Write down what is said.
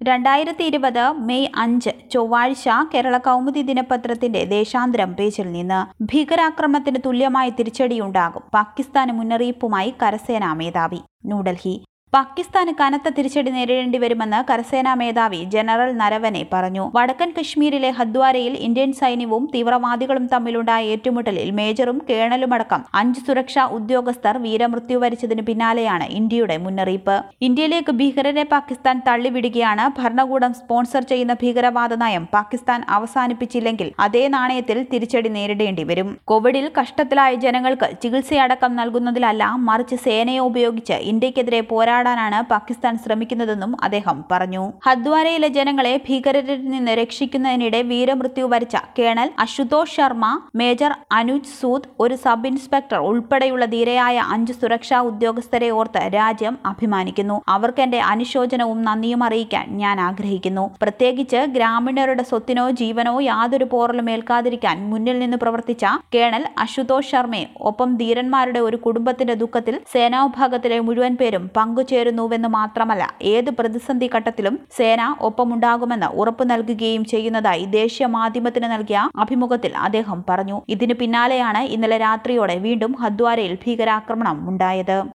രണ്ടായിരത്തി ഇരുപത് മെയ് അഞ്ച് ചൊവ്വാഴ്ച കേരള കൗമുദി ദിനപത്രത്തിന്റെ ദേശാന്തരം പേജിൽ നിന്ന് ഭീകരാക്രമണത്തിന് തുല്യമായ തിരിച്ചടിയുണ്ടാകും പാകിസ്ഥാന് മുന്നറിയിപ്പുമായി കരസേനാ മേധാവി ന്യൂഡൽഹി പാകിസ്ഥാന് കനത്ത തിരിച്ചടി നേരിടേണ്ടി വരുമെന്ന് കരസേനാ മേധാവി ജനറൽ നരവനെ പറഞ്ഞു വടക്കൻ കശ്മീരിലെ ഹദ്വാരയിൽ ഇന്ത്യൻ സൈന്യവും തീവ്രവാദികളും തമ്മിലുണ്ടായ ഏറ്റുമുട്ടലിൽ മേജറും കേണലുമടക്കം അഞ്ച് സുരക്ഷാ ഉദ്യോഗസ്ഥർ വീരമൃത്യു വരിച്ചതിന് പിന്നാലെയാണ് ഇന്ത്യയുടെ മുന്നറിയിപ്പ് ഇന്ത്യയിലേക്ക് ഭീകരരെ പാകിസ്ഥാൻ തള്ളിവിടുകയാണ് ഭരണകൂടം സ്പോൺസർ ചെയ്യുന്ന ഭീകരവാദ നയം പാകിസ്ഥാൻ അവസാനിപ്പിച്ചില്ലെങ്കിൽ അതേ നാണയത്തിൽ തിരിച്ചടി നേരിടേണ്ടി വരും കോവിഡിൽ കഷ്ടത്തിലായ ജനങ്ങൾക്ക് ചികിത്സയടക്കം നൽകുന്നതിലല്ല മറിച്ച് സേനയെ ഉപയോഗിച്ച് ഇന്ത്യക്കെതിരെ പോരാടാനാണ് പാകിസ്ഥാൻ ശ്രമിക്കുന്നതെന്നും അദ്ദേഹം പറഞ്ഞു ഹദ്വാരയിലെ ജനങ്ങളെ ഭീകരരിൽ നിന്ന് രക്ഷിക്കുന്നതിനിടെ വീരമൃത്യു വരിച്ച കേണൽ അശുതോഷ് ശർമ്മ മേജർ അനുജ് സൂദ് ഒരു സബ് ഇൻസ്പെക്ടർ ഉൾപ്പെടെയുള്ള ധീരയായ അഞ്ച് സുരക്ഷാ ഉദ്യോഗസ്ഥരെ ഓർത്ത് രാജ്യം അഭിമാനിക്കുന്നു അവർക്ക് എന്റെ അനുശോചനവും നന്ദിയും അറിയിക്കാൻ ഞാൻ ആഗ്രഹിക്കുന്നു പ്രത്യേകിച്ച് ഗ്രാമീണരുടെ സ്വത്തിനോ ജീവനോ യാതൊരു പോറലും ഏൽക്കാതിരിക്കാൻ മുന്നിൽ നിന്ന് പ്രവർത്തിച്ച കേണൽ അശുതോഷ് ശർമ്മയെ ഒപ്പം ധീരന്മാരുടെ ഒരു കുടുംബത്തിന്റെ ദുഃഖത്തിൽ സേനാവിഭാഗത്തിലെ മുഴുവൻ പേരും പങ്കുചേരുന്നുവെന്ന് മാത്രമല്ല ഏത് പ്രതിസന്ധി ഘട്ടത്തിലും സേന ഒപ്പമുണ്ടാകുമെന്ന് ഉറപ്പു നൽകുകയും ചെയ്യുന്നതായി ദേശീയ മാധ്യമത്തിന് നൽകിയ അഭിമുഖത്തിൽ അദ്ദേഹം പറഞ്ഞു ഇതിനു പിന്നാലെയാണ് ഇന്നലെ രാത്രിയോടെ വീണ്ടും ഹദ്വാരയിൽ ഭീകരാക്രമണം ഉണ്ടായത്